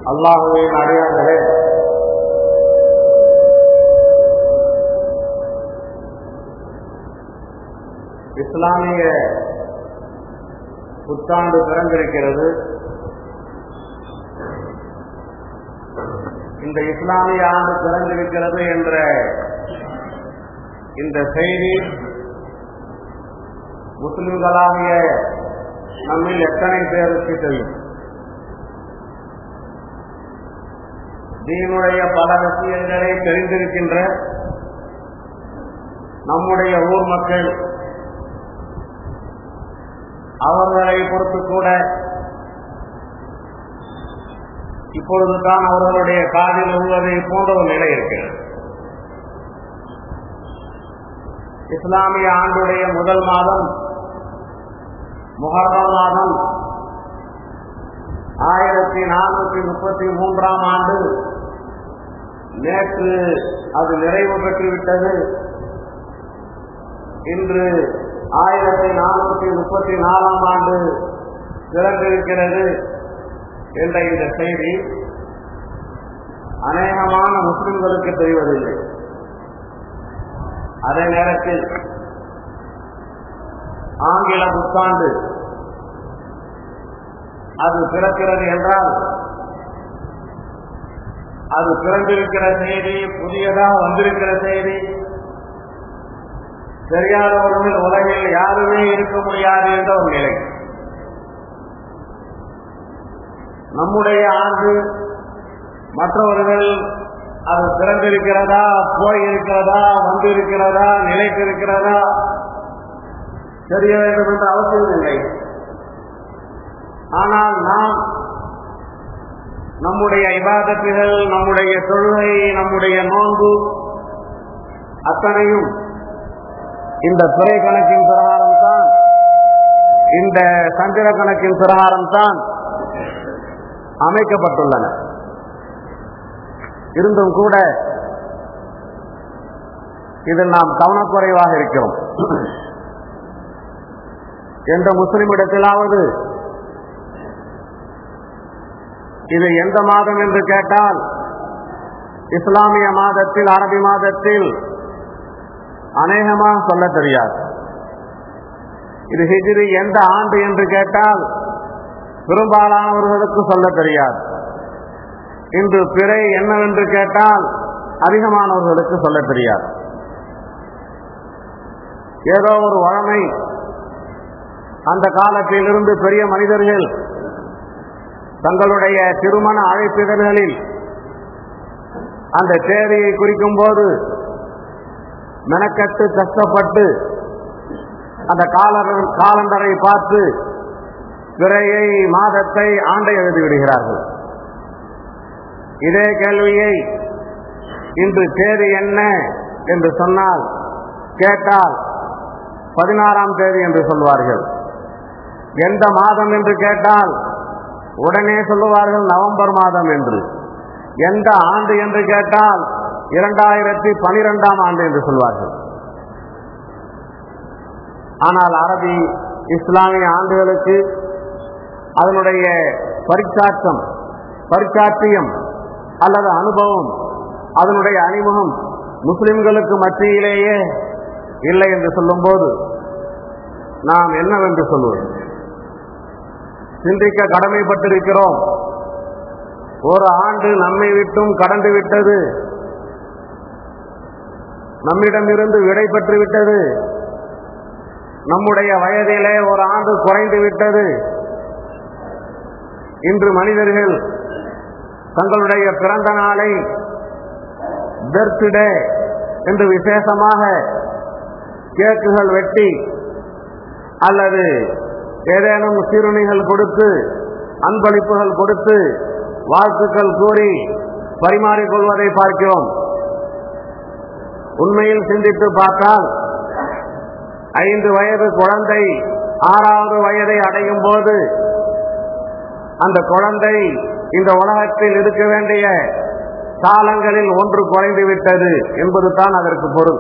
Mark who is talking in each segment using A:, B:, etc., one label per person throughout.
A: அல்லாஹுவின் அடியார்களே இஸ்லாமிய புத்தாண்டு பிறந்திருக்கிறது இந்த இஸ்லாமிய ஆண்டு பிறந்திருக்கிறது என்ற இந்த செய்தி முஸ்லிம்களாகிய நம்மில் எத்தனை பேருக்கு தெரியும் தீனுடைய பல விஷயங்களை தெரிந்திருக்கின்ற நம்முடைய ஊர் மக்கள் அவர்களை பொறுத்து கூட இப்பொழுதுதான் அவர்களுடைய காதில் உள்ளதை போன்ற ஒரு நிலை இருக்கிறது இஸ்லாமிய ஆண்டுடைய முதல் மாதம் முகர்ரம் மாதம் ஆயிரத்தி நானூற்றி முப்பத்தி மூன்றாம் ஆண்டு நேற்று அது நிறைவு பெற்றுவிட்டது இன்று ஆயிரத்தி நானூற்றி முப்பத்தி நாலாம் ஆண்டு பிறந்திருக்கிறது என்ற இந்த செய்தி அநேகமான முஸ்லிம்களுக்கு தெரிவதில்லை அதே நேரத்தில் ஆங்கில புத்தாண்டு அது பிறக்கிறது என்றால் அது பிறந்திருக்கிற செய்தி புதியதாக வந்திருக்கிற செய்தி தெரியாதவர்கள் உலகில் யாருமே இருக்க முடியாது என்ற ஒரு நிலை நம்முடைய ஆண்டு மற்றவர்கள் அது பிறந்திருக்கிறதா போயிருக்கிறதா வந்திருக்கிறதா நிலைத்திருக்கிறதா தெரிய வேண்டும் என்ற அவசியம் இல்லை ஆனால் நாம் நம்முடைய இபாதத்துகள் நம்முடைய தொழுகை நம்முடைய நோன்பு அத்தனையும் இந்த துறை கணக்கின் பிரகாரம் தான் இந்த சந்திர கணக்கின் பிரகாரம் தான் அமைக்கப்பட்டுள்ளன இருந்தும் கூட இதில் நாம் கவனக்குறைவாக இருக்கிறோம் எந்த முஸ்லிமிடத்திலாவது இது எந்த மாதம் என்று கேட்டால் இஸ்லாமிய மாதத்தில் அரபி மாதத்தில் அநேகமாக சொல்ல தெரியாது இது ஹிஜ்ரி எந்த ஆண்டு என்று கேட்டால் பெரும்பாலானவர்களுக்கு சொல்ல தெரியாது இன்று பிறை என்னவென்று கேட்டால் அதிகமானவர்களுக்கு சொல்ல தெரியாது ஏதோ ஒரு வழமை அந்த காலத்திலிருந்து பெரிய மனிதர்கள் தங்களுடைய திருமண அழைப்பிதழ்களில் அந்த தேதியை குறிக்கும் போது மெனக்கட்டு கஷ்டப்பட்டு அந்த காலர் காலண்டரை பார்த்து பிறையை மாதத்தை ஆண்டை எழுதி விடுகிறார்கள் இதே கேள்வியை இன்று தேதி என்ன என்று சொன்னால் கேட்டால் பதினாறாம் தேதி என்று சொல்வார்கள் எந்த மாதம் என்று கேட்டால் உடனே சொல்லுவார்கள் நவம்பர் மாதம் என்று எந்த ஆண்டு என்று கேட்டால் இரண்டாயிரத்தி பனிரெண்டாம் ஆண்டு என்று சொல்வார்கள் ஆனால் அரபி இஸ்லாமிய ஆண்டுகளுக்கு அதனுடைய பரிச்சாட்சம் பரிச்சாட்சியம் அல்லது அனுபவம் அதனுடைய அறிமுகம் முஸ்லிம்களுக்கு மத்தியிலேயே இல்லை என்று சொல்லும்போது நாம் என்னவென்று சொல்வது சிந்திக்க கடமைப்பட்டிருக்கிறோம் ஒரு ஆண்டு நம்மை விட்டும் கடந்து விட்டது நம்மிடமிருந்து விடை பெற்று விட்டது நம்முடைய வயதிலே ஒரு ஆண்டு குறைந்து விட்டது இன்று மனிதர்கள் தங்களுடைய பிறந்த நாளை பர்த்டே என்று விசேஷமாக கேக்குகள் வெட்டி அல்லது ஏதேனும் சீருணிகள் கொடுத்து அன்பளிப்புகள் கொடுத்து வாழ்த்துக்கள் கூறி பரிமாறிக்கொள்வதை பார்க்கிறோம் உண்மையில் சிந்தித்து பார்த்தால் ஐந்து வயது குழந்தை ஆறாவது வயதை அடையும் போது அந்த குழந்தை இந்த உலகத்தில் இருக்க வேண்டிய காலங்களில் ஒன்று குறைந்து விட்டது என்பது தான் அதற்கு பொருள்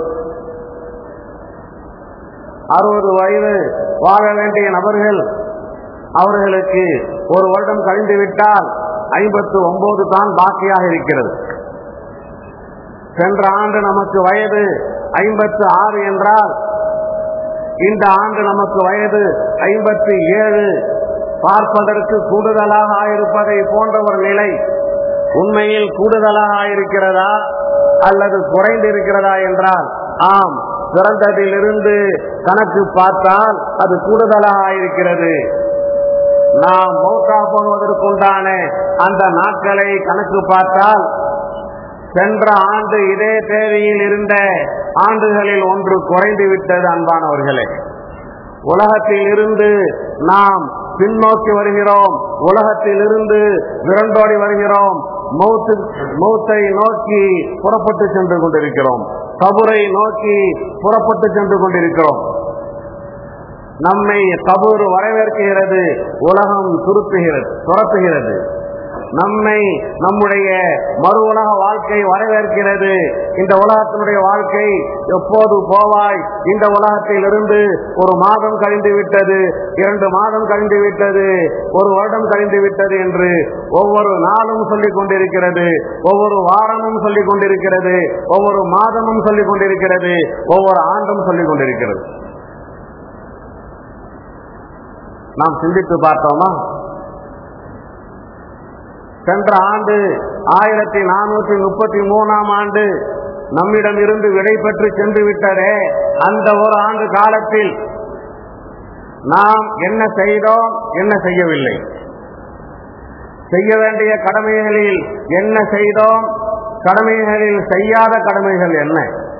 A: அறுபது வயது வாழ வேண்டிய நபர்கள் அவர்களுக்கு ஒரு வருடம் கழிந்து விட்டால் ஐம்பத்து ஒன்பது தான் பாக்கியாக இருக்கிறது சென்ற ஆண்டு நமக்கு வயது ஐம்பத்து ஆறு என்றால் இந்த ஆண்டு நமக்கு வயது ஐம்பத்தி ஏழு பார்ப்பதற்கு கூடுதலாக ஆயிருப்பதை போன்ற ஒரு நிலை உண்மையில் கூடுதலாக ஆயிருக்கிறதா அல்லது குறைந்திருக்கிறதா என்றால் ஆம் பிறந்ததிலிருந்து கணக்கு பார்த்தால் அது கூடுதலாக ஆயிருக்கிறது நாம் மௌத்தா போவதற்குண்டான அந்த நாட்களை கணக்கு பார்த்தால் சென்ற ஆண்டு இதே தேதியில் இருந்த ஆண்டுகளில் ஒன்று குறைந்து விட்டது அன்பானவர்களே உலகத்தில் இருந்து நாம் பின்னோக்கி வருகிறோம் உலகத்தில் இருந்து விரண்டோடி வருகிறோம் மௌத்து மௌத்தை நோக்கி புறப்பட்டு சென்று கொண்டிருக்கிறோம் கபுரை நோக்கி புறப்பட்டு சென்று கொண்டிருக்கிறோம் நம்மை கபூர் வரவேற்கிறது உலகம் துருத்துகிறது துரத்துகிறது நம்மை நம்முடைய மறு உலக வாழ்க்கை வரவேற்கிறது இந்த உலகத்தினுடைய வாழ்க்கை எப்போது போவாய் இந்த உலகத்தில் இருந்து ஒரு மாதம் கழிந்து விட்டது இரண்டு மாதம் கழிந்து விட்டது ஒரு வருடம் கழிந்து விட்டது என்று ஒவ்வொரு நாளும் சொல்லிக் கொண்டிருக்கிறது ஒவ்வொரு வாரமும் சொல்லிக் கொண்டிருக்கிறது ஒவ்வொரு மாதமும் சொல்லிக் கொண்டிருக்கிறது ஒவ்வொரு ஆண்டும் சொல்லிக் கொண்டிருக்கிறது நாம் சிந்தித்து பார்த்தோமா சென்ற ஆண்டு ஆயிரத்தி நானூற்றி முப்பத்தி மூணாம் ஆண்டு நம்மிடம் இருந்து விடை பெற்று சென்று விட்டதே அந்த ஒரு ஆண்டு காலத்தில் நாம் என்ன செய்தோம் என்ன செய்யவில்லை செய்ய வேண்டிய கடமைகளில் என்ன செய்தோம் கடமைகளில் செய்யாத கடமைகள் என்ன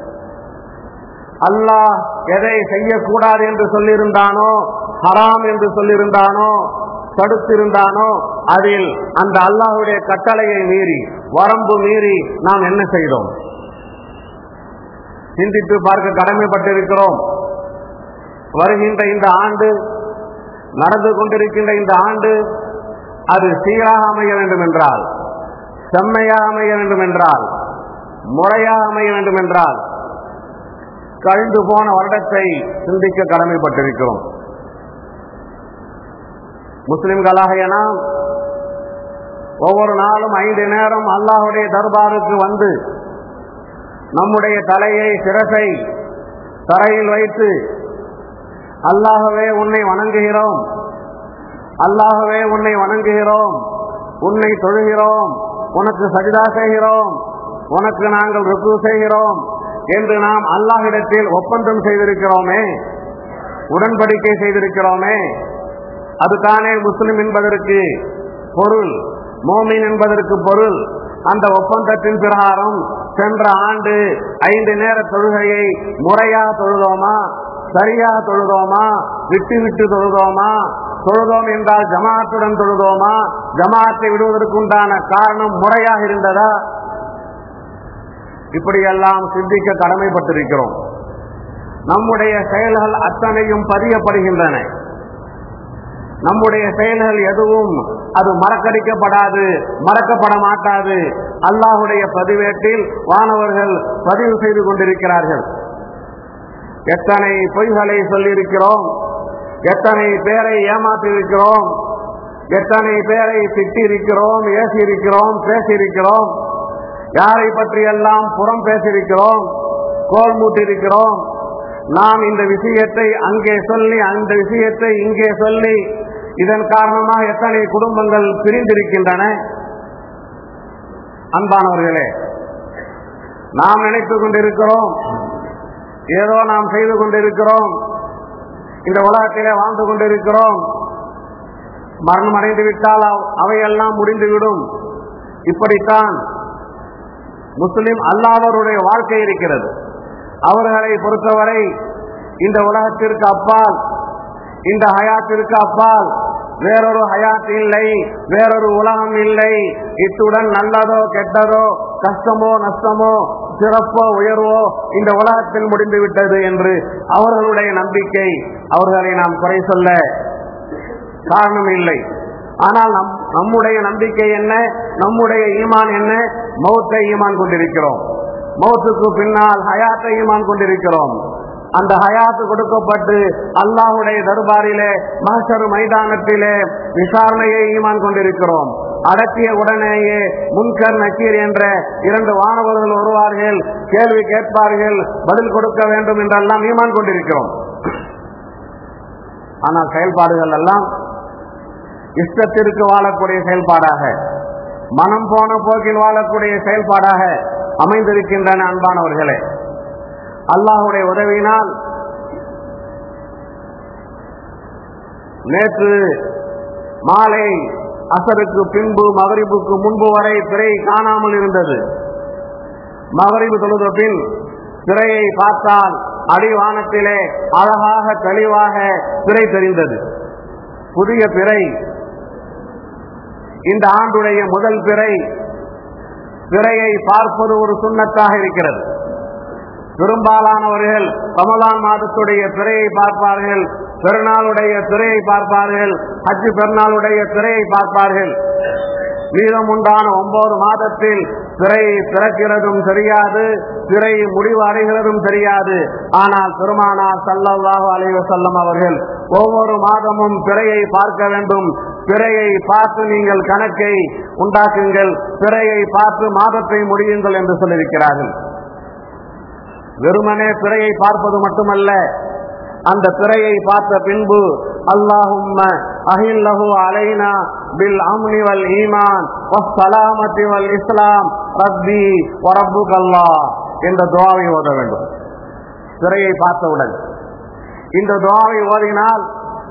A: அல்லாஹ் எதை செய்யக்கூடாது என்று சொல்லியிருந்தானோ ஹராம் என்று சொல்லியிருந்தானோ தடுத்திருந்தானோ அதில் அந்த அல்லாஹுடைய கட்டளையை மீறி வரம்பு மீறி நாம் என்ன செய்தோம் சிந்தித்து பார்க்க கடமைப்பட்டிருக்கிறோம் வருகின்ற இந்த ஆண்டு நடந்து கொண்டிருக்கின்ற இந்த ஆண்டு அது சீராக அமைய வேண்டும் என்றால் செம்மையாக அமைய வேண்டும் என்றால் முறையாக அமைய வேண்டும் என்றால் கழிந்து போன வருடத்தை சிந்திக்க கடமைப்பட்டிருக்கிறோம் முஸ்லிம்களாகிய நாம் ஒவ்வொரு நாளும் ஐந்து நேரம் அல்லாஹுடைய தர்பாருக்கு வந்து நம்முடைய தலையை சிரசை தரையில் வைத்து அல்லாகவே உன்னை வணங்குகிறோம் அல்லாகவே உன்னை வணங்குகிறோம் உன்னை தொழுகிறோம் உனக்கு சஜிதா செய்கிறோம் உனக்கு நாங்கள் ருக்கு செய்கிறோம் என்று நாம் அல்லாஹிடத்தில் ஒப்பந்தம் செய்திருக்கிறோமே உடன்படிக்கை செய்திருக்கிறோமே அதுதானே முஸ்லிம் என்பதற்கு பொருள் மோமின் என்பதற்கு பொருள் அந்த ஒப்பந்தத்தின் பிரகாரம் சென்ற ஆண்டு ஐந்து நேர தொழுகையை முறையாக தொழுதோமா சரியாக தொழுதோமா விட்டு விட்டு தொழுதோமா தொழுதோம் என்றால் ஜமாத்துடன் தொழுதோமா ஜமாத்தை விடுவதற்குண்டான காரணம் முறையாக இருந்ததா இப்படியெல்லாம் சிந்திக்க கடமைப்பட்டிருக்கிறோம் நம்முடைய செயல்கள் அத்தனையும் பதியப்படுகின்றன நம்முடைய செயல்கள் எதுவும் அது மறக்கடிக்கப்படாது மறக்கப்பட மாட்டாது அல்லாஹுடைய பதிவேட்டில் வானவர்கள் பதிவு செய்து கொண்டிருக்கிறார்கள் எத்தனை பொய்களை சொல்லியிருக்கிறோம் எத்தனை பேரை ஏமாற்றியிருக்கிறோம் எத்தனை பேரை திட்டிருக்கிறோம் ஏசியிருக்கிறோம் பேசியிருக்கிறோம் யாரை பற்றியெல்லாம் புறம் பேசியிருக்கிறோம் கோல் மூட்டிருக்கிறோம் நாம் இந்த விஷயத்தை அங்கே சொல்லி அந்த விஷயத்தை இங்கே சொல்லி இதன் காரணமாக எத்தனை குடும்பங்கள் பிரிந்திருக்கின்றன அன்பானவர்களே நாம் நினைத்துக் கொண்டிருக்கிறோம் ஏதோ நாம் செய்து கொண்டிருக்கிறோம் இந்த உலகத்திலே வாழ்ந்து கொண்டிருக்கிறோம் மரணம் அடைந்து விட்டால் அவ்- அவையெல்லாம் முடிந்துவிடும் இப்படித்தான் முஸ்லிம் அல்லாதவருடைய வாழ்க்கை இருக்கிறது அவர்களை பொறுத்தவரை இந்த உலகத்திற்கு அப்பால் இந்த ஹயாத்திற்கு அப்பால் வேறொரு ஹயாத் இல்லை வேறொரு உலகம் இல்லை இத்துடன் நல்லதோ கெட்டதோ கஷ்டமோ நஷ்டமோ சிறப்போ உயர்வோ இந்த உலகத்தில் முடிந்து விட்டது என்று அவர்களுடைய நம்பிக்கை அவர்களை நாம் குறை சொல்ல காரணம் இல்லை ஆனால் நம் நம்முடைய நம்பிக்கை என்ன நம்முடைய ஈமான் என்ன மௌத்தை ஈமான் கொண்டிருக்கிறோம் மௌத்துக்கு பின்னால் ஹயாத்தை ஈமான் கொண்டிருக்கிறோம் அந்த ஹயாத்து கொடுக்கப்பட்டு அல்லாஹுடைய தர்பாரிலே மகசரு மைதானத்திலே விசாரணையை ஈமான் கொண்டிருக்கிறோம் அடக்கிய உடனேயே முன்கர் நக்கீர் என்ற இரண்டு வானவர்கள் வருவார்கள் கேள்வி கேட்பார்கள் பதில் கொடுக்க வேண்டும் என்றெல்லாம் ஈமான் கொண்டிருக்கிறோம் ஆனால் செயல்பாடுகள் எல்லாம் இஷ்டத்திற்கு வாழக்கூடிய செயல்பாடாக மனம் போன போக்கில் வாழக்கூடிய செயல்பாடாக அமைந்திருக்கின்றன அன்பானவர்களே அல்லாஹுடைய உதவியினால் நேற்று மாலை அசருக்கு பின்பு மகரிபுக்கு முன்பு வரை திரை காணாமல் இருந்தது மகரிபு தொழுத பின் திரையை பார்த்தால் அடிவானத்திலே அழகாக தெளிவாக திரை தெரிந்தது புதிய பிறை இந்த ஆண்டுடைய முதல் பிறை பிறையை பார்ப்பது ஒரு சுண்ணத்தாக இருக்கிறது பெரும்பாலானவர்கள் ரமலான் மாதத்துடைய திரையை பார்ப்பார்கள் பெருநாளுடைய திரையை பார்ப்பார்கள் ஹஜ்ஜு பெருநாளுடைய திரையை பார்ப்பார்கள் மீதம் உண்டான ஒன்பது மாதத்தில் திரை திறக்கிறதும் தெரியாது திரை முடிவு அடைகிறதும் தெரியாது ஆனால் பெருமானார் சல்லல்லாஹு அலைஹி வஸல்லம் அவர்கள் ஒவ்வொரு மாதமும் பிறையை பார்க்க வேண்டும் பிறையை பார்த்து நீங்கள் கணக்கை உண்டாக்குங்கள் பிறையை பார்த்து மாதத்தை முடியுங்கள் என்று சொல்லியிருக்கிறார்கள் வெறுமனே பிறையை பார்ப்பது மட்டுமல்ல அந்த பிறையை பார்த்த பின்பு அல்லாஹும்ம அஹில்லஹு அலைனா பில் அம்னி வல் ஈமான் வஸ்ஸலாமத்தி வல் இஸ்லாம் ரப்பி வரப்புகல்லா என்ற துவாவை ஓத வேண்டும் பிறையை பார்த்தவுடன் இந்த துவாவை ஓதினால்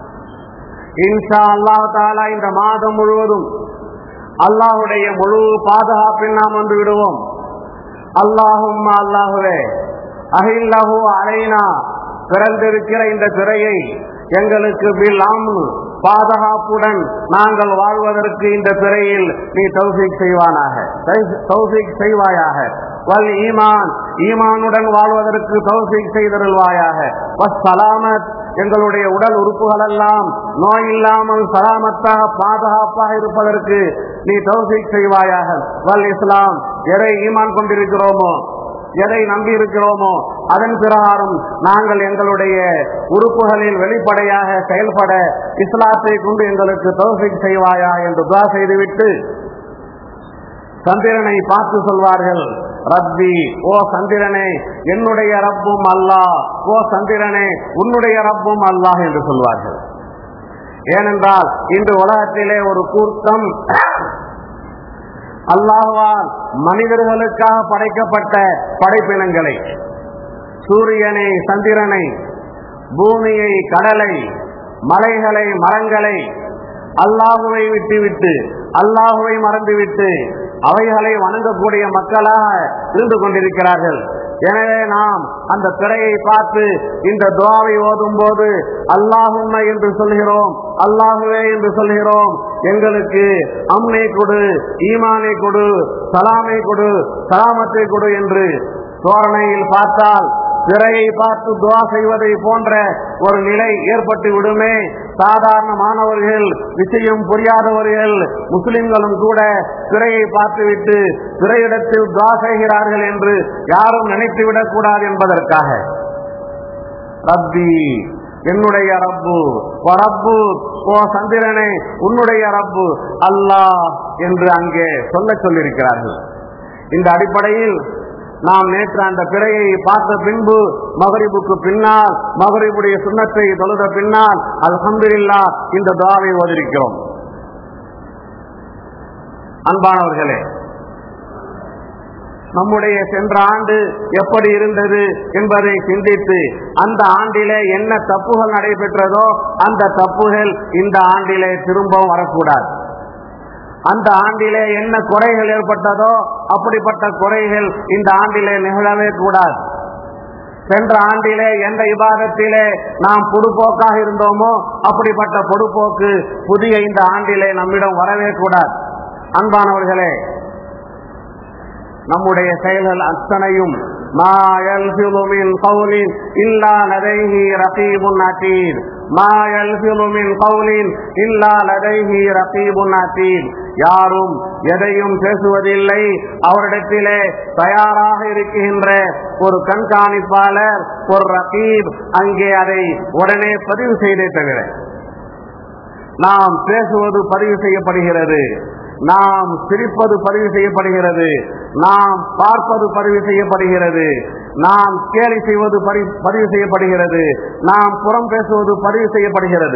A: இன்ஷா அல்லாஹ் தாலா இந்த மாதம் முழுவதும் அல்லாஹுடைய முழு பாதுகாப்பில் நாம் வந்து விடுவோம் அல்லாஹும் அல்லாஹுவே அகில்லஹு அலைனா பிறந்திருக்கிற இந்த திரையை எங்களுக்கு பில்லாம் பாதுகாப்புடன் நாங்கள் வாழ்வதற்கு இந்த பிறையில் நீ தௌசிக் செய்வானாக தௌசிக் செய்வாயாக வல் ஈமான் ஈமானுடன் வாழ்வதற்கு தௌசிக் செய்தருள்வாயாக சலாமத் எங்களுடைய உடல் உறுப்புகள் எல்லாம் நோய் இல்லாமல் சலாமத்தாக பாதுகாப்பாக இருப்பதற்கு நீ தௌசிக் செய்வாயாக வல் இஸ்லாம் எதை ஈமான் கொண்டிருக்கிறோமோ எதை நம்பி இருக்கிறோமோ அதன் பிரகாரம் நாங்கள் எங்களுடைய உறுப்புகளில் வெளிப்படையாக செயல்பட இஸ்லாத்தை கொண்டு எங்களுக்கு தௌசிக் செய்வாயா என்று துவா செய்துவிட்டு சந்திரனை பார்த்து சொல்வார்கள் ரப்பி ஓ சந்திரனே என்னுடைய ரப்பும் அல்லாஹ் ஓ சந்திரனே உன்னுடைய ரப்பும் அல்லாஹ் என்று சொல்வார்கள் ஏனென்றால் இன்று உலகத்திலே ஒரு கூர்த்தம் அல்லாஹ்வால் மனிதர்களுக்காக படைக்கப்பட்ட படைப்பினங்களை சூரியனை சந்திரனை பூமியை கடலை மலைகளை மரங்களை அல்லாஹுவை விட்டுவிட்டு அல்லாஹுவை மறந்துவிட்டு அவைகளை வணங்கக்கூடிய மக்களாக இருந்து கொண்டிருக்கிறார்கள் எனவே நாம் அந்த திரையை பார்த்து இந்த துவாவை ஓதும் போது அல்லாஹும்மை என்று சொல்கிறோம் அல்லாஹுவே என்று சொல்கிறோம் எங்களுக்கு அம்மை கொடு ஈமானை கொடு சலாமை கொடு சலாமத்தை கொடு என்று தோரணையில் பார்த்தால் திரையை பார்த்து துவா செய்வதை போன்ற ஒரு நிலை ஏற்பட்டு விடுமே சாதாரண மாணவர்கள் விஷயம் புரியாதவர்கள் முஸ்லிம்களும் கூட திரையை பார்த்துவிட்டு திரையிடத்தில் துவா செய்கிறார்கள் என்று யாரும் நினைத்து விடக்கூடாது என்பதற்காக ரப்பி என்னுடைய ரப்பு ஓ ரப்பு ஓ சந்திரனே உன்னுடைய ரப்பு அல்லாஹ் என்று அங்கே சொல்ல சொல்லியிருக்கிறார்கள் இந்த அடிப்படையில் நாம் நேற்று அந்த பிறையை பார்த்த பின்பு மகரிபுக்கு பின்னால் மகரிபுடைய சுண்ணத்தை தொழுத பின்னால் அல்ஹம்துலில்லா இந்த துவாவை ஓதிருக்கிறோம் அன்பானவர்களே நம்முடைய சென்ற ஆண்டு எப்படி இருந்தது என்பதை சிந்தித்து அந்த ஆண்டிலே என்ன தப்புகள் நடைபெற்றதோ அந்த தப்புகள் இந்த ஆண்டிலே திரும்பவும் வரக்கூடாது அந்த ஆண்டிலே என்ன குறைகள் ஏற்பட்டதோ அப்படிப்பட்ட குறைகள் இந்த ஆண்டிலே நிகழவே கூடாது சென்ற ஆண்டிலே எந்த விவாதத்திலே நாம் பொதுப்போக்காக இருந்தோமோ அப்படிப்பட்ட பொதுப்போக்கு புதிய இந்த ஆண்டிலே நம்மிடம் வரவே கூடாது அன்பானவர்களே நம்முடைய செயல்கள் அத்தனையும் ما يلفظ من قول إلا لديه رقيب عتيد ما يلفظ من قول إلا لديه رقيب عتيد யாரும் எதையும் பேசுவதில்லை அவரிடத்திலே தயாராக இருக்கின்ற ஒரு கண்காணிப்பாளர் ஒரு ரகீப் அங்கே அதை உடனே பதிவு செய்தே தவிர நாம் பேசுவது பதிவு செய்யப்படுகிறது நாம் சிரிப்பது பதிவு செய்யப்படுகிறது நாம் பார்ப்பது பதிவு செய்யப்படுகிறது நாம் கேலி செய்வது பரி- பதிவு செய்யப்படுகிறது நாம் புறம் பேசுவது பதிவு செய்யப்படுகிறது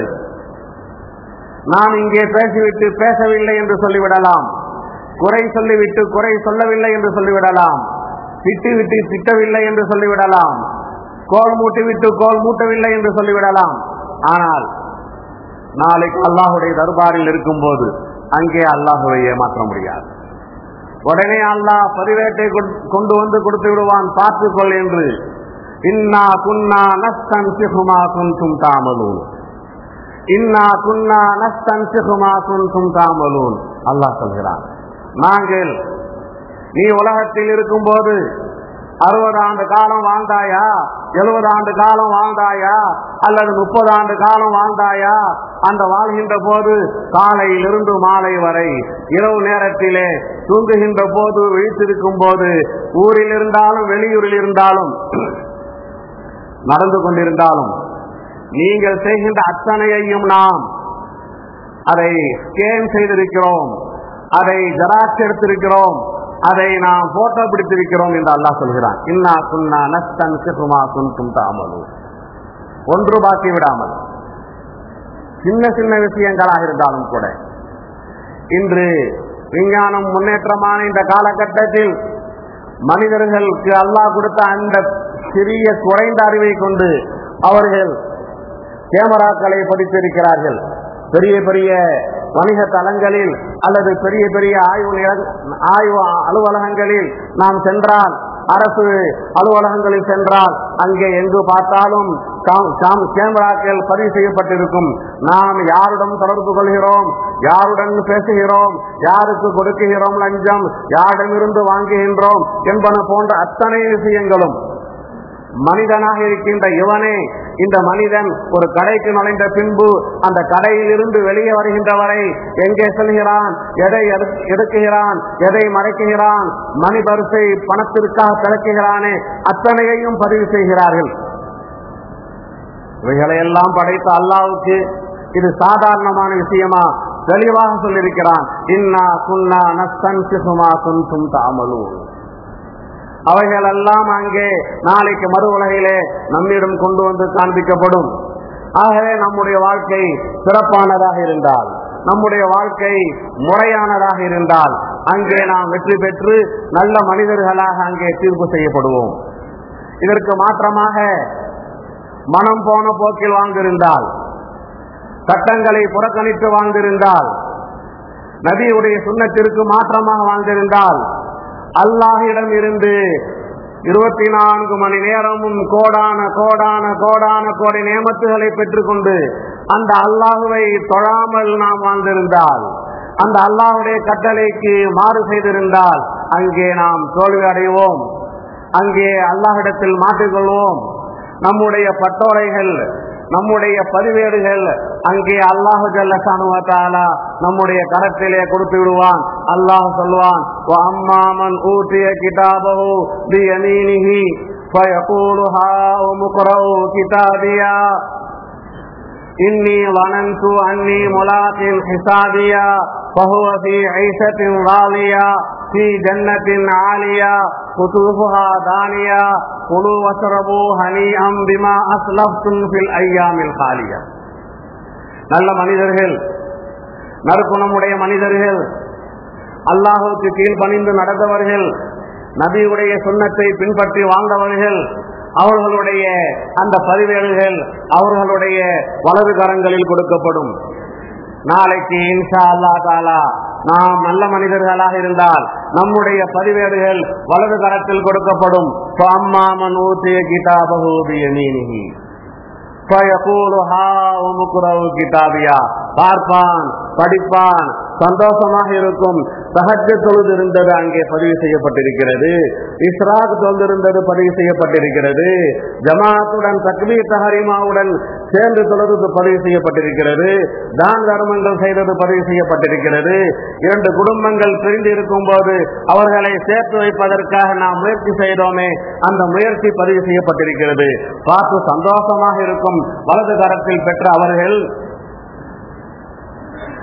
A: நாம் இங்கே பேசிவிட்டு பேசவில்லை என்று சொல்லிவிடலாம் குறை சொல்லிவிட்டு குறை சொல்லவில்லை என்று சொல்லிவிடலாம் திட்டிவிட்டு திட்டவில்லை என்று சொல்லிவிடலாம் கோல் மூட்டிவிட்டு கோல் மூட்டவில்லை என்று சொல்லிவிடலாம் ஆனால் நாளைக்கு அல்லாஹுடைய தர்பாரில் இருக்கும்போது அங்கே அல்லாஹுவை ஏமாற்ற முடியாது உடனே அல்லாஹ் பதிவேட்டை கொண்டு- கொண்டு வந்து கொடுத்து விடுவான் பார்த்துக்கொள் என்று இன்னா குன்னா நஸ்தன் சிகுமா குன்தும் தாமலூன் இன்னா குன்னா நஸ்தன் சிகுமா குன்தும் தாமலூன் அல்லாஹ் சொல்கிறான் நாங்கள் நீ உலகத்தில் இருக்கும்போது அறுபது ஆண்டு காலம் வாழ்ந்தாயா எழுபது ஆண்டு காலம் வாழ்ந்தாயா அல்லது முப்பது ஆண்டு காலம் வாழ்ந்தாயா அந்த வாழ்கின்ற போது காலையிலிருந்து மாலை வரை இரவு நேரத்திலே தூங்குகின்ற போது விழித்திருக்கும் போது ஊரில் இருந்தாலும் வெளியூரில் இருந்தாலும் நடந்து கொண்டிருந்தாலும் நீங்கள் செய்கின்ற அத்தனையையும் நாம் அதை ஸ்கேன் செய்திருக்கிறோம் அதை ஜெராக்ஸ் எடுத்திருக்கிறோம் அதை நாம் போட்டோ பிடித்திருக்கிறோம் என்று அல்லாஹ் சொல்கிறான் இன்னா குன்னா நஸ்தன் சிகுமா குன்தும் தாமலு ஒன்று பாக்கி விடாமல் சின்ன சின்ன விஷயங்களாக இருந்தாலும் கூட இன்று விஞ்ஞானம் முன்னேற்றமான இந்த காலகட்டத்தில் மனிதர்களுக்கு அல்லாஹ் கொடுத்த அந்த சிறிய குறைந்த அறிவை கொண்டு அவர்கள் கேமராக்களை படித்திருக்கிறார்கள் பெரிய பெரிய வணிக தலங்களில் அல்லது பெரிய பெரிய ஆய்வு நில- ஆய்வு அலுவலகங்களில் நாம் சென்றால் அரசு அலுவலகங்களில் சென்றால் அங்கே எங்கு பார்த்தாலும் காம்- காம்- கேமராக்கள் பதிவு செய்யப்பட்டிருக்கும் நாம் யாருடன் தொடர்பு கொள்கிறோம் யாருடன் பேசுகிறோம் யாருக்கு கொடுக்குகிறோம் லஞ்சம் யாரிடமிருந்து வாங்குகின்றோம் என்பன போன்ற அத்தனை விஷயங்களும் மனிதனாக இருக்கின்ற இவனே இந்த மனிதன் ஒரு கடைக்கு நுழைந்த பின்பு அந்த கடையில் இருந்து வெளியே வருகின்ற வரை எங்கே செல்கிறான் எதை எடு- எடுக்குகிறான் எதை மறைக்குகிறான் மணி பரிசை பணத்திற்காக திறக்குகிறானே அத்தனையையும் பதிவு செய்கிறார்கள் இவைகளை எல்லாம் படைத்த அல்லாவுக்கு இது சாதாரணமான விஷயமா தெளிவாக சொல்லியிருக்கிறான் இன்னா குன்னா நஸ்தன் சிசுமா குன்தும் தாமலூன் அவைகள் எல்லாம் அங்கே நாளைக்கு மறு உலகிலே நம்மிடம் கொண்டு வந்து காண்பிக்கப்படும் ஆகவே நம்முடைய வாழ்க்கை சிறப்பானதாக இருந்தால் நம்முடைய வாழ்க்கை முறையானதாக இருந்தால் அங்கே நாம் வெற்றி பெற்று நல்ல மனிதர்களாக அங்கே தீர்ப்பு செய்யப்படுவோம் இதற்கு மாற்றமாக மனம் போன போக்கில் வாழ்ந்திருந்தால் சட்டங்களை புறக்கணித்து வாழ்ந்திருந்தால் நபியுடைய சுண்ணத்திற்கு மாற்றமாக வாழ்ந்திருந்தால் அல்லாஹிடம் இருந்து இருபத்தி நான்கு மணி நேரமும் கோடான கோடான கோடான கோடி நியமத்துகளை பெற்றுக்கொண்டு அந்த அல்லாஹுவை தொழாமல் நாம் வாழ்ந்திருந்தால் அந்த அல்லாஹுடைய கட்டளைக்கு மாறு செய்திருந்தால் அங்கே நாம் தோல்வி அடைவோம் அங்கே அல்லாஹிடத்தில் மாட்டிக்கொள்வோம் நம்முடைய பட்டோரைகள் நம்முடைய பதிவேடுகள் அங்கே அல்லாஹு ஜல்லசானுவத்தாலா நம்முடைய கரத்திலே கொடுத்து விடுவான் அல்லாஹ் சொல்வான் அம்மாமன் ஊற்றிய கிதாபஹு பியமீனிஹி فيقول هاؤم اقرءوا كتابيا إني ظننت أني ملاق حسابيا فهو في عيشة راضية في جنة عالية قطوفها دانية كلوا واشربوا هنيئا بما أسلفتم في الأيام الخالية நல்ல மனிதர்கள் நற்குணமுடைய மனிதர்கள் அல்லாஹுக்கு கீழ்ப்பணிந்து நடந்தவர்கள் நபியுடைய சுண்ணத்தை பின்பற்றி வாழ்ந்தவர்கள் அவர்களுடைய அந்த பதிவேடுகள் அவர்களுடைய வலது கரங்களில் கொடுக்கப்படும் நாளைக்கு இன்ஷா அல்லா தாலா நாம் நல்ல மனிதர்களாக இருந்தால் நம்முடைய பதிவேடுகள் வலது கரத்தில் கொடுக்கப்படும் அம்மாமன் ஊத்திய கிதாபகு பியமீனிஹி فيقول هاؤم اقرءوا كتابيا பார்ப்பான் படிப்பான் சந்தோஷமாக இருக்கும் சஹஜ தொழுது இருந்தது அங்கே பதிவு செய்யப்பட்டிருக்கிறது இஸ்ராக் தொழுதிருந்தது பதிவு செய்யப்பட்டிருக்கிறது ஜமாத்துடன் தக்பீர் தஹரிமாவுடன் சேர்ந்து தொழுது பதிவு செய்யப்பட்டிருக்கிறது தான தர்மங்கள் செய்தது பதிவு செய்யப்பட்டிருக்கிறது இரண்டு குடும்பங்கள் பிரிந்து இருக்கும் போது அவர்களை சேர்த்து வைப்பதற்காக நாம் முயற்சி செய்தோமே அந்த முயற்சி பதிவு செய்யப்பட்டிருக்கிறது பார்த்து சந்தோஷமாக இருக்கும் வலது கரத்தில் பெற்ற அவர்கள்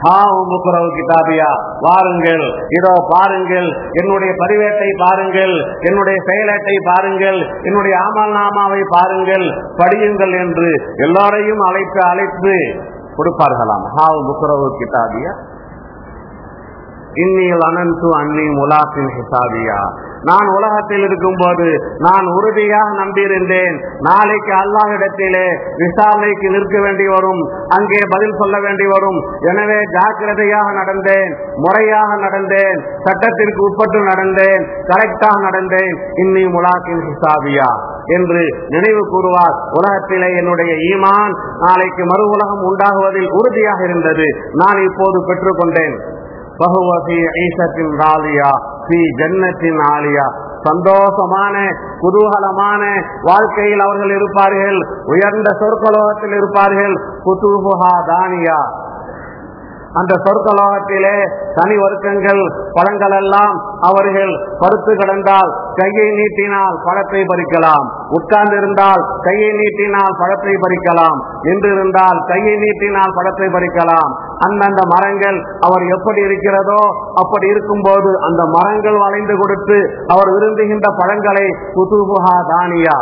A: முக்குறவு கிதாபியா வாருங்கள் இதோ பாருங்கள் என்னுடைய பதிவேட்டை பாருங்கள் என்னுடைய செயலேட்டை பாருங்கள் என்னுடைய ஆமல் நாமாவை பாருங்கள் படியுங்கள் என்று எல்லாரையும் அழைத்து அழைத்து கொடுப்பார்களாம் ஹாவு முக்குறவு கிதாபியா இன்னில் அனந்து அன்னி முலாத்தின் ஹிசாபியா நான் உலகத்தில் இருக்கும்போது நான் உறுதியாக நம்பியிருந்தேன் நாளைக்கு அல்லாஹ்விடத்திலே விசாரணைக்கு நிற்க வேண்டி வரும் அங்கே பதில் சொல்ல வேண்டி வரும் எனவே ஜாக்கிரதையாக நடந்தேன் முறையாக நடந்தேன் சட்டத்திற்கு உட்பட்டு நடந்தேன் கரெக்டாக நடந்தேன் இன்னி முலாக்கின் ஹிசாபியா என்று நினைவு கூறுவார் உலகத்திலே என்னுடைய ஈமான் நாளைக்கு மறு உலகம் உண்டாகுவதில் உறுதியாக இருந்தது நான் இப்போது பெற்றுக்கொண்டேன் பகுவசி ஐசத்தின் ராலியா ஸ்ரீ ஜன்னத்தின் ஆலியா சந்தோஷமான குதூகலமான வாழ்க்கையில் அவர்கள் இருப்பார்கள் உயர்ந்த சொற்கலோகத்தில் இருப்பார்கள் குதூபுகா தானியா அந்த சொற்கலோகத்திலே தனி வர்க்கங்கள் பழங்கள் எல்லாம் அவர்கள் பருத்து கிடந்தால் கையை நீட்டினால் பழத்தை பறிக்கலாம் உட்கார்ந்து இருந்தால் கையை நீட்டினால் பழத்தை பறிக்கலாம் என்று இருந்தால் கையை நீட்டினால் பழத்தை பறிக்கலாம் அந்தந்த மரங்கள் அவர் எப்படி இருக்கிறதோ அப்படி இருக்கும்போது அந்த மரங்கள் வளைந்து கொடுத்து அவர் விரும்புகின்ற பழங்களை குதுபுகா தானியா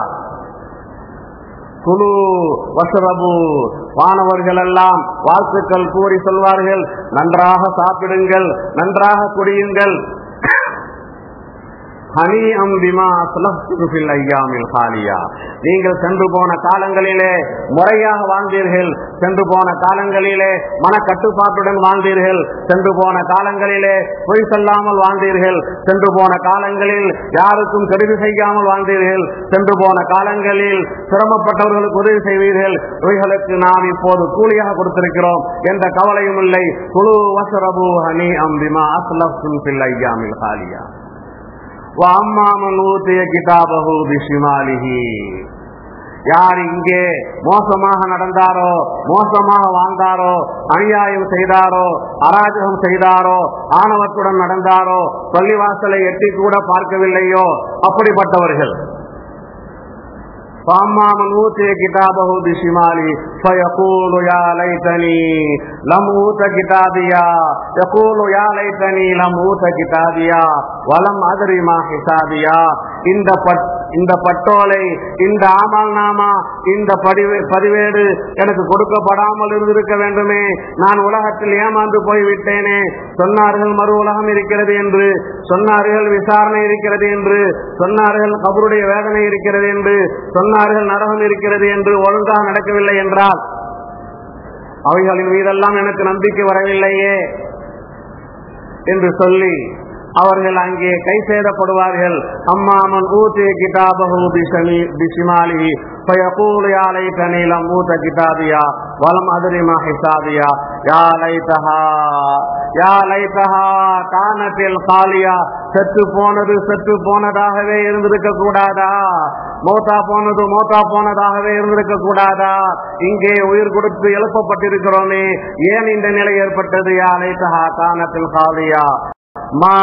A: குழு வசரபு வானவர்கள் எல்லாம் வாழ்த்துக்கள் கூறி சொல்வார்கள் நன்றாக சாப்பிடுங்கள் நன்றாக குடியுங்கள் ஹனி அம்பிமா சுலஹில் ஐயாமில் ஹாலியா நீங்கள் சென்று போன காலங்களிலே முறையாக வாழ்ந்தீர்கள் சென்று போன காலங்களிலே மன கட்டுப்பாட்டுடன் வாழ்ந்தீர்கள் சென்று போன காலங்களிலே பொய் சொல்லாமல் வாழ்ந்தீர்கள் சென்று போன காலங்களில் யாருக்கும் கெடுதி செய்யாமல் வாழ்ந்தீர்கள் சென்று போன காலங்களில் சிரமப்பட்டவர்களுக்கு உதவி செய்வீர்கள் இவைகளுக்கு நாம் இப்போது கூலியாக கொடுத்திருக்கிறோம் என்ற கவலையும் இல்லை குழு வசரபு ஹனி அம்பிமா அஸ்லஃபின் பில் ஐயாமில் ஹாலியா وَأَمَّا مَنْ أُوتِيَ كِتَابَهُ بِشِمَالِهِ யார் இங்கே மோசமாக நடந்தாரோ மோசமாக வாழ்ந்தாரோ அநியாயம் செய்தாரோ அராஜகம் செய்தாரோ ஆணவத்துடன் நடந்தாரோ பள்ளிவாசலை எட்டி கூட பார்க்கவில்லையோ அப்படிப்பட்டவர்கள் فأما من أوتي كتابه بشماله فيقول يا ليتني لم أوت كتابيا يقول يا ليتني لم أوت كتابيا ولم أدري ما حسابيا இந்த பட் இந்த பட்டோலை இந்த ஆமால் நாமா இந்த பதிவே பதிவேடு எனக்கு கொடுக்கப்படாமல் இருந்திருக்க வேண்டுமே நான் உலகத்தில் ஏமாந்து போய்விட்டேனே சொன்னார்கள் மறு உலகம் இருக்கிறது என்று சொன்னார்கள் விசாரணை இருக்கிறது என்று சொன்னார்கள் கபருடைய வேதனை இருக்கிறது என்று சொன்னார்கள் நரகம் இருக்கிறது என்று ஒழுங்காக நடக்கவில்லை என்றால் அவைகளின் மீதெல்லாம் எனக்கு நம்பிக்கை வரவில்லையே என்று சொல்லி அவர்கள் அங்கே கை சேதப்படுவார்கள் அம்மாமன் ஊத்தே கிதாபஹு பிஷமி பிஷிமாலி فيقول يا ليتني لم اوت كتابيا ولم ادري ما حسابيا يا ليتها يا ليتها كانت الخالية செத்து போனது செத்து போனதாகவே இருந்திருக்க கூடாதா மோத்தா போனது மோத்தா போனதாகவே இருந்திருக்க கூடாதா இங்கே உயிர் கொடுத்து எழுப்பப்பட்டிருக்கிறோமே ஏன் இந்த நிலை ஏற்பட்டது யா லைத்தஹா கானத்தில் காலியா மா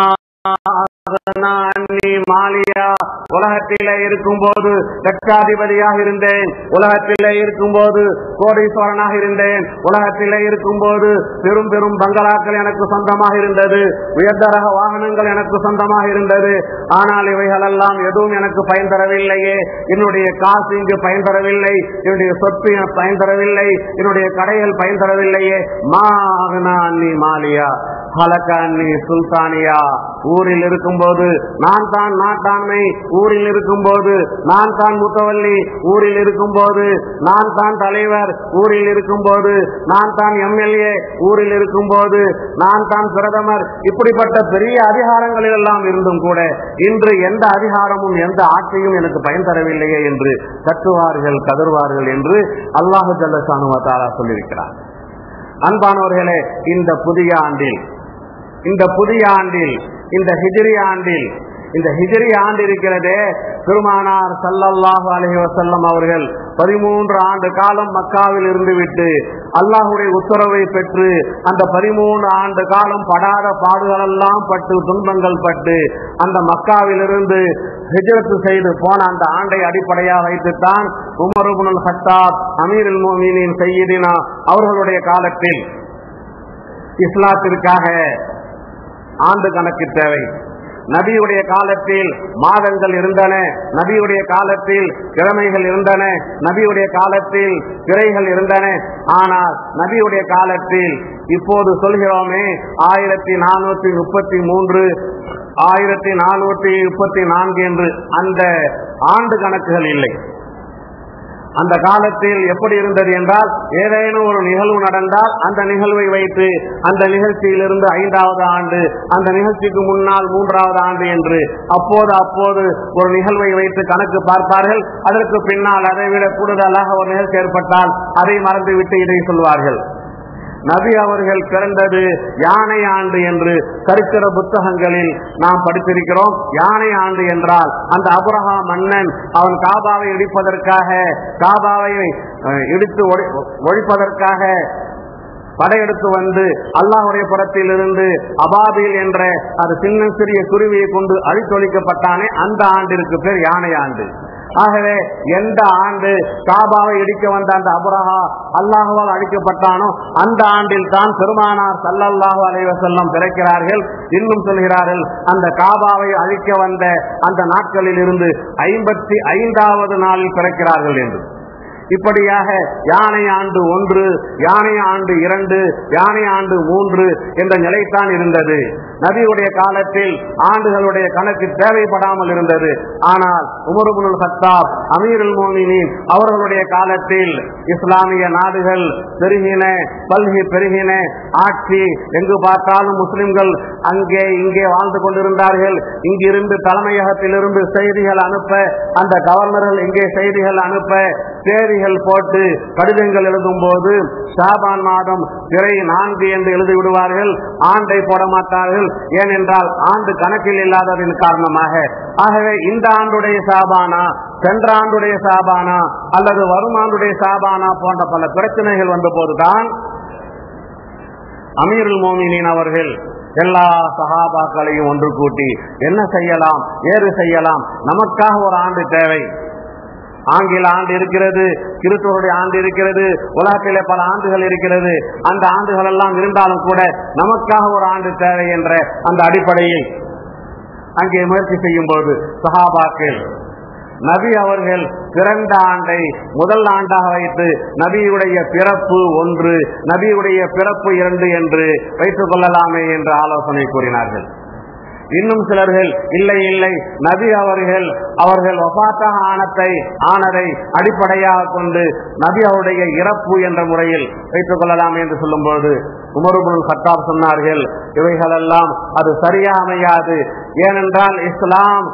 A: மாலியா உலகத்திலே இருக்கும் போது லட்சாதிபதியாக இருந்தேன் உலகத்திலே இருக்கும் போது கோடீஸ்வரனாக இருந்தேன் உலகத்திலே இருக்கும் போது பெரும் பெரும் பங்களாக்கள் எனக்கு சொந்தமாக இருந்தது உயர்தரக வாகனங்கள் எனக்கு சொந்தமாக இருந்தது ஆனால் இவைகள் எல்லாம் எதுவும் எனக்கு பயன் தரவில்லையே என்னுடைய காசு இங்கு பயன் தரவில்லை என்னுடைய சொத்து எனக்கு பயன் தரவில்லை என்னுடைய கடைகள் பயன் தரவில்லையே மா நீ மாலியா ஹலகானி சுல்தானியா ஊரில் இருக்கும்போது நான் தான் நாட்டாண்மை ஊரில் இருக்கும்போது நான் தான் முத்தவல்லி ஊரில் இருக்கும்போது நான் தான் தலைவர் ஊரில் இருக்கும்போது நான் தான் எம்எல்ஏ ஊரில் இருக்கும்போது நான் தான் பிரதமர் இப்படிப்பட்ட பெரிய அதிகாரங்களில் எல்லாம் இருந்தும் கூட இன்று எந்த அதிகாரமும் எந்த ஆட்சியும் எனக்கு பயன் தரவில்லையே என்று கத்துவார்கள் கதறுவார்கள் என்று அல்லாஹு ஜல்லசானுவத்தாரா சொல்லியிருக்கிறார் அன்பானவர்களே இந்த புதிய ஆண்டில் இந்த புதிய ஆண்டில் இந்த ஹிஜ்ரி ஆண்டில் இந்த ஹிஜ்ரி ஆண்டு இருக்கிறதே பெருமானார் சல்லல்லாஹு அலைஹி வஸல்லம் அவர்கள் பதிமூன்று ஆண்டு காலம் மக்காவில் இருந்துவிட்டு அல்லாஹுடைய உத்தரவை பெற்று அந்த பதிமூன்று ஆண்டு காலம் படாத பாடுகளெல்லாம் பட்டு துன்பங்கள் பட்டு அந்த மக்காவிலிருந்து ஹிஜ்ரத்து செய்து போன அந்த ஆண்டை அடிப்படையாக வைத்துத்தான் உமருபுல் ஹத்தாப் அமீருல் மோமினின் செய்யினா அவர்களுடைய காலத்தில் இஸ்லாத்திற்காக ஆண்டு கணக்கு தேவை நபியுடைய காலத்தில் மாதங்கள் இருந்தன நபியுடைய காலத்தில் கிழமைகள் இருந்தன நபியுடைய காலத்தில் பிறைகள் இருந்தன ஆனால் நபியுடைய காலத்தில் இப்போது சொல்கிறோமே ஆயிரத்தி நானூத்தி முப்பத்தி மூன்று ஆயிரத்தி நானூற்றி முப்பத்தி நான்கு என்று அந்த ஆண்டு கணக்குகள் இல்லை அந்த காலத்தில் எப்படி இருந்தது என்றால் ஏதேனும் ஒரு நிகழ்வு நடந்தால் அந்த நிகழ்வை வைத்து அந்த நிகழ்ச்சியிலிருந்து ஐந்தாவது ஆண்டு அந்த நிகழ்ச்சிக்கு முன்னால் மூன்றாவது ஆண்டு என்று அப்போது அப்போது ஒரு நிகழ்வை வைத்து கணக்கு பார்ப்பார்கள் அதற்கு பின்னால் அதை விட கூடுதலாக ஒரு நிகழ்ச்சி ஏற்பட்டால் அதை மறந்துவிட்டு இதை சொல்வார்கள் நபி அவர்கள் பிறந்தது யானை ஆண்டு என்று சரித்திர புத்தகங்களில் நாம் படித்திருக்கிறோம் யானை ஆண்டு என்றால் அந்த அபுரஹா மன்னன் அவன் காபாவை இடிப்பதற்காக காபாவை அஹ், இடித்து ஒழி- ஒழிப்பதற்காக படையெடுத்து வந்து அல்லாஹுடைய புறத்தில் இருந்து அபாபில் என்ற அது சின்ன சிறிய குருவியை கொண்டு அழித்தொழிக்கப்பட்டானே அந்த ஆண்டிற்கு பேர் யானை ஆண்டு ஆகவே எந்த ஆண்டு காபாவை இடிக்க வந்த அந்த அபுரஹா அல்லாஹுவால் அழிக்கப்பட்டானோ அந்த ஆண்டில் தான் பெருமானார் சல்லல்லாஹு அலைஹி வஸல்லம் பிறக்கிறார்கள் இன்னும் சொல்கிறார்கள் அந்த காபாவை அழிக்க வந்த அந்த நாட்களில் இருந்து ஐம்பத்தி ஐந்தாவது நாளில் பிறக்கிறார்கள் என்று இப்படியாக யானை ஆண்டு ஒன்று யானை ஆண்டு இரண்டு யானை ஆண்டு மூன்று என்ற நிலைத்தான் இருந்தது நபியுடைய காலத்தில் ஆண்டுகளுடைய கணக்கு தேவைப்படாமல் இருந்தது ஆனால் உமருபுல் ஹத்தாப் அமீருல் மோமினின் அவர்களுடைய காலத்தில் இஸ்லாமிய நாடுகள் பெருகின பல்கி பெருகின ஆட்சி எங்கு பார்த்தாலும் முஸ்லிம்கள் அங்கே இங்கே வாழ்ந்து கொண்டிருந்தார்கள் இங்கிருந்து தலைமையகத்திலிருந்து செய்திகள் அனுப்ப அந்த கவர்னர்கள் இங்கே செய்திகள் அனுப்ப தேதிகள் போட்டு கடிதங்கள் எழுதும் போது ஷாபான் மாதம் பிறை நான்கு என்று எழுதி விடுவார்கள் ஆண்டை போட மாட்டார்கள் ஏனென்றால் ஆண்டு கணக்கில் இல்லாததின் காரணமாக ஆகவே இந்த ஆண்டுடைய சாபானா சென்ற ஆண்டுடைய சாபானா அல்லது வரும் ஆண்டுடைய சாபானா போன்ற பல பிரச்சனைகள் வந்த போதுதான் அமீருல் மோமினின் அவர்கள் எல்லா சகாபாக்களையும் ஒன்று கூட்டி என்ன செய்யலாம் ஏறு செய்யலாம் நமக்காக ஒரு ஆண்டு தேவை ஆங்கில ஆண்டு இருக்கிறது கிறிஸ்தவருடைய ஆண்டு இருக்கிறது உலகத்திலே பல ஆண்டுகள் இருக்கிறது அந்த ஆண்டுகள் எல்லாம் இருந்தாலும் கூட நமக்காக ஒரு ஆண்டு தேவை என்ற அந்த அடிப்படையில் அங்கே முயற்சி செய்யும் போது சஹாபாக்கள் நபி அவர்கள் பிறந்த ஆண்டை முதல் ஆண்டாக வைத்து நபியுடைய பிறப்பு ஒன்று நபியுடைய பிறப்பு இரண்டு என்று வைத்துக் கொள்ளலாமே என்று ஆலோசனை கூறினார்கள் இன்னும் சிலர்கள் இல்லை இல்லை நபி அவர்கள் அவர்கள் ஒபாத்தாக ஆனத்தை ஆனதை அடிப்படையாக கொண்டு நபி அவருடைய இறப்பு என்ற முறையில் வைத்துக் கொள்ளலாம் என்று சொல்லும்போது உமருபுல் கத்தாப் சொன்னார்கள் இவைகளெல்லாம் அது சரியாக அமையாது ஏனென்றால் இஸ்லாம்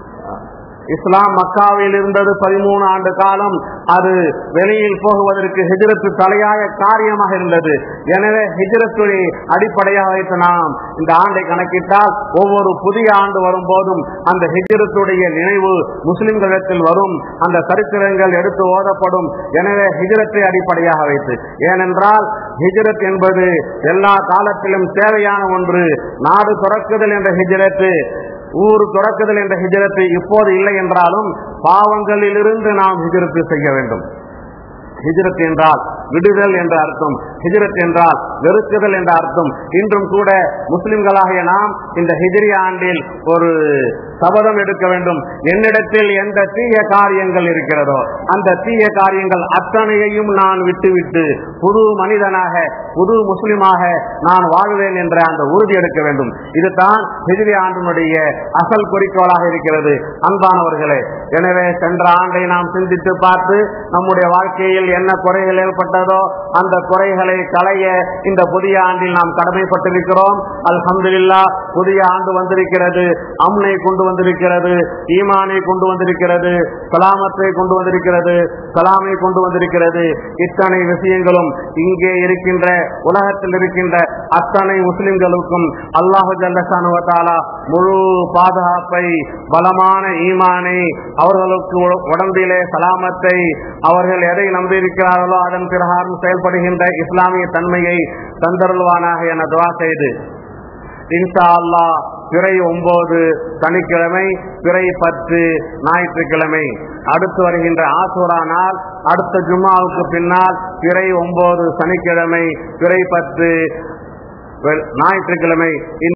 A: இஸ்லாம் மக்காவில் இருந்தது பதிமூணு ஆண்டு காலம் அது வெளியில் போகுவதற்கு ஹிஜ்ரத்து தலையாய காரியமாக இருந்தது எனவே ஹிஜ்ரத்துடைய அடிப்படையாக வைத்து நாம் இந்த ஆண்டை கணக்கிட்டால் ஒவ்வொரு புதிய ஆண்டு வரும்போதும் அந்த ஹிஜ்ரத்துடைய நினைவு முஸ்லிம்களிடத்தில் வரும் அந்த சரித்திரங்கள் எடுத்து ஓதப்படும் எனவே ஹிஜ்ரத்தை அடிப்படையாக வைத்து ஏனென்றால் ஹிஜ்ரத் என்பது எல்லா காலத்திலும் தேவையான ஒன்று நாடு துறக்குதல் என்ற ஹிஜ்ரத்து ஊர் துறக்குதல் என்ற ஹிஜரத்து இப்போது இல்லை என்றாலும் பாவங்களிலிருந்து நாம் ஹிஜரத்து செய்ய வேண்டும் ஹிஜ்ரத் என்றால் விடுதல் என்ற அர்த்தம் ஹிஜ்ரத் என்றால் வெறுக்குதல் என்ற அர்த்தம் இன்றும் கூட முஸ்லிம்களாகிய நாம் இந்த ஹிஜ்ரி ஆண்டில் ஒரு சபதம் எடுக்க வேண்டும் என்னிடத்தில் எந்த தீய காரியங்கள் இருக்கிறதோ அந்த தீய காரியங்கள் அத்தனையையும் நான் விட்டுவிட்டு புது மனிதனாக புது முஸ்லிமாக நான் வாழ்வேன் என்ற அந்த உறுதி எடுக்க வேண்டும் இதுதான் ஹிஜ்ரி ஆண்டினுடைய அசல் குறிக்கோளாக இருக்கிறது அன்பானவர்களே எனவே சென்ற ஆண்டை நாம் சிந்தித்து பார்த்து நம்முடைய வாழ்க்கையில் என்ன குறைகள் ஏற்பட்டதோ அந்த குறைகளை களைய இந்த புதிய ஆண்டில் நாம் கடமைப்பட்டிருக்கிறோம் அல்ஹம்துலில்லா புதிய ஆண்டு வந்திருக்கிறது அம்னை கொண்டு வந்திருக்கிறது ஈமானை கொண்டு வந்திருக்கிறது சலாமத்தை கொண்டு வந்திருக்கிறது சலாமை கொண்டு வந்திருக்கிறது இத்தனை விஷயங்களும் இங்கே இருக்கின்ற உலகத்தில் இருக்கின்ற அத்தனை முஸ்லிம்களுக்கும் அல்லாஹு ஜல்லசானுவத்தாலா முழு பாதுகாப்பை பலமான ஈமானை அவர்களுக்கு உ- உடம்பிலே சலாமத்தை அவர்கள் எதை நம்பியிருக்கிறார்களோ அதன் பிரகாரம் செயல்படுகின்ற இஸ்லாமிய தன்மையை தந்தருள்வானாக என துவா செய்து இன்ஷா அல்லாஹ் பிறை ஒன்பது சனிக்கிழமை பிறை பத்து ஞாயிற்றுக்கிழமை அடுத்து வருகின்ற ஆசூரா நாள் அடுத்த ஜும்மாவுக்கு பின்னால் பிறை ஒன்பது சனிக்கிழமை பிறை பத்து வெள்- ஞாயிற்றுக்கிழமை இந்த